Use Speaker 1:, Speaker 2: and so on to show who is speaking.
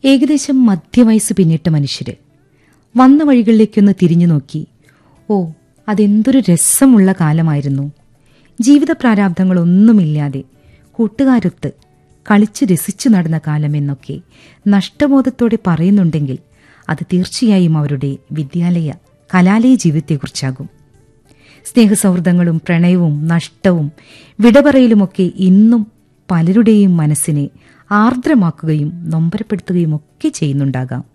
Speaker 1: ഏകദേശം മധ്യവയസ്സ് പിന്നിട്ട മനുഷ്യര് വന്ന വഴികളിലേക്കൊന്ന് തിരിഞ്ഞു നോക്കി ഓ അതെന്തൊരു രസമുള്ള കാലമായിരുന്നു ജീവിത പ്രാരാബ്ധങ്ങളൊന്നുമില്ലാതെ കൂട്ടുകാരൊത്ത് കളിച്ച് രസിച്ചു നടന്ന കാലം എന്നൊക്കെ നഷ്ടബോധത്തോടെ പറയുന്നുണ്ടെങ്കിൽ അത് തീർച്ചയായും അവരുടെ വിദ്യാലയ കലാലയ ജീവിതത്തെക്കുറിച്ചാകും സ്നേഹസൗഹൃദങ്ങളും പ്രണയവും നഷ്ടവും വിടപറയലുമൊക്കെ ഇന്നും പലരുടെയും മനസ്സിനെ ആർദ്രമാക്കുകയും നൊമ്പരപ്പെടുത്തുകയും ഒക്കെ ചെയ്യുന്നുണ്ടാകാം